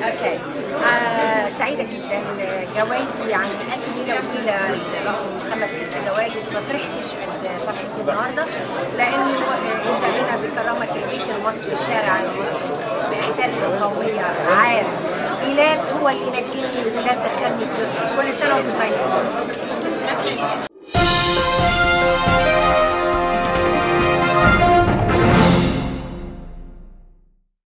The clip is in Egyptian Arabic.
اوكي آه سعيدة جدا جوائزي عن ألف ليلة وليلة رقم خمس ست جوائز ما فرحتش قد فرحتي النهاردة لأنه أنت هنا بكرامك البيت المصري الشارع المصري بإحساس بالقومية عام ميلاد هو اللي نجني وميلاد دخلني كل سنة وأنتم